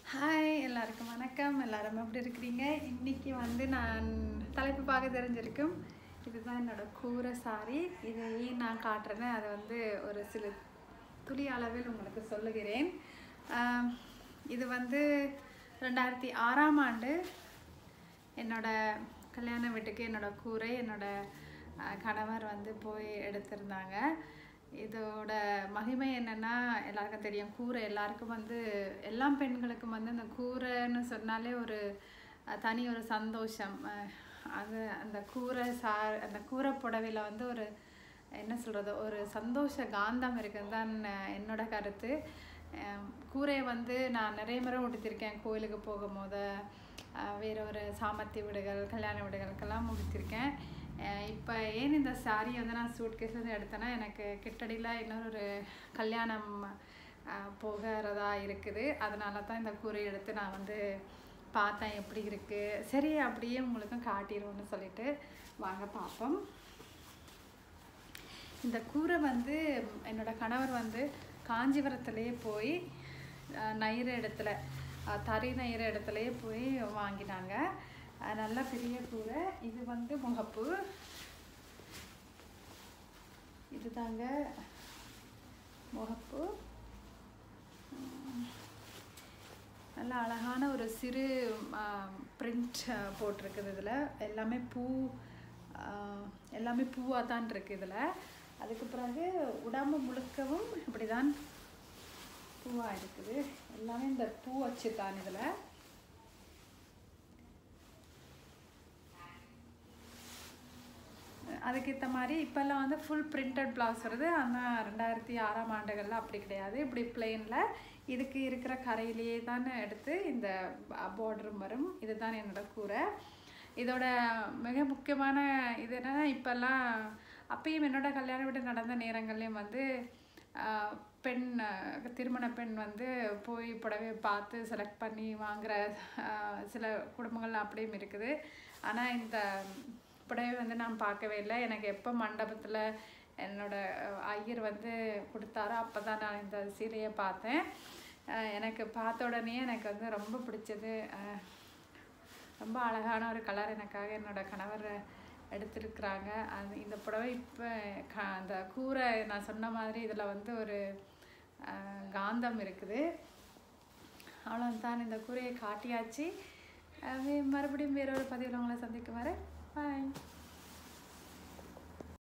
hi எல்லாருக்கும் வணக்கம் எல்லாரும் எப்படி இருக்கிறீங்க இன்னைக்கு வந்து நான் தலைப்பு பார்க்க தெரிஞ்சிருக்கும் இதுதான் என்னோட கூரை சாரி இதை ஏன் நான் காட்டுறேன்னு அதை வந்து ஒரு சில துளி அளவில் உங்களுக்கு சொல்லுகிறேன் ஆம், இது வந்து ரெண்டாயிரத்தி ஆறாம் ஆண்டு என்னோட கல்யாண வீட்டுக்கு என்னோட கூரை என்னோட அஹ், கணவர் வந்து போய் எடுத்திருந்தாங்க இதோட மகிமை என்னன்னா எல்லாருக்கும் தெரியும் கூரை எல்லாருக்கும் வந்து எல்லா பெண்களுக்கும் வந்து அந்த கூரைன்னு சொன்னாலே ஒரு அஹ், தனி ஒரு சந்தோஷம் அஹ், அது அந்த கூரை சா அந்த கூரை புடவையில் வந்து ஒரு என்ன சொல்கிறது ஒரு சந்தோஷ காந்தம் இருக்குன்னு தான் அஹ், என்னோட கருத்து அஹ், கூரையை வந்து நான் நிறைய முறை உடுத்திருக்கேன் கோயிலுக்கு போகும்போது அஹ், வேற ஒரு சாமர்த்திய வீடுகள் கல்யாண வீடுகளுக்கெல்லாம் உடுத்திருக்கேன் இப்போ ஏன் இந்த சாரியை வந்து நான் சூட் கேஸ்லேருந்து எடுத்தேன்னா எனக்கு கிட்டடியில் இன்னொரு கல்யாணம் அஹ், போகிறதா இருக்குது அதனால தான் இந்த கூரை எடுத்து நான் வந்து பார்த்தேன் எப்படி இருக்குது சரி அப்படியே உங்களுக்கும் காட்டிடுவோம்னு சொல்லிட்டு வாங்க பார்ப்போம் இந்த கூரை வந்து என்னோட கணவர் வந்து காஞ்சிபுரத்துலேயே போய் அஹ், நெய்கிற இடத்துல அஹ், தறி நெய்கிற இடத்துலையே போய் வாங்கினாங்க அஹ், நல்ல பெரிய கூரை இது வந்து முகப்பு இதுதாங்க முகப்பு உம், நல்ல அழகான ஒரு சிறு பிரிண்ட் போட்டிருக்குது இதில் எல்லாமே பூ ஆஹ், எல்லாமே பூவாக தான் இருக்குது இதில் அதுக்கு பிறகு உடம்பு முழுக்கவும் இப்படி தான் பூவாக இருக்குது எல்லாமே இந்த பூ வச்சு தான் இதில் அதுக்கேற்ற மாதிரி இப்போல்லாம் வந்து ஃபுல் பிரிண்டட் ப்ளவுஸ் வருது ஆனால் ரெண்டாயிரத்தி ஆறாம் ஆண்டுகளில் அப்படி கிடையாது இப்படி பிளெயினில் இதுக்கு இருக்கிற கரையிலேயே தான் எடுத்து இந்த பார்டரும் வரும் இதுதான் என்னோட கூரை இதோட மிக முக்கியமான இது என்னன்னா இப்போல்லாம் அப்பயும் என்னோட கல்யாண வீடு நடந்த நேரங்கள்லேயும் வந்து ஆஹ், பெண் ஆஹ், திருமண பெண் வந்து போய் புடவையை பார்த்து செலக்ட் பண்ணி வாங்குற ஆஹ், சில குடும்பங்கள் அப்படியும் இருக்குது ஆனால் இந்த புடவை வந்து நான் பார்க்கவே இல்லை எனக்கு எப்போ மண்டபத்தில் என்னோட அஹ், ஐயர் வந்து கொடுத்தாரோ அப்போ தான் நான் இந்த சீலையை பார்த்தேன் அஹ், எனக்கு பார்த்த உடனே எனக்கு வந்து ரொம்ப பிடிச்சது அஹ், ரொம்ப அழகான ஒரு கலர் எனக்காக என்னோட கணவர் எடுத்திருக்கிறாங்க அது இந்த புடவை இப்போ க அந்த கூரை நான் சொன்ன மாதிரி இதில் வந்து ஒரு அஹ், காந்தம் இருக்குது அவ்வளோதான் இந்த கூரையை காட்டியாச்சு அஹ் வே- மறுபடியும் வேறொரு பதிவில் உங்களை சந்திக்கும் வரை பாய்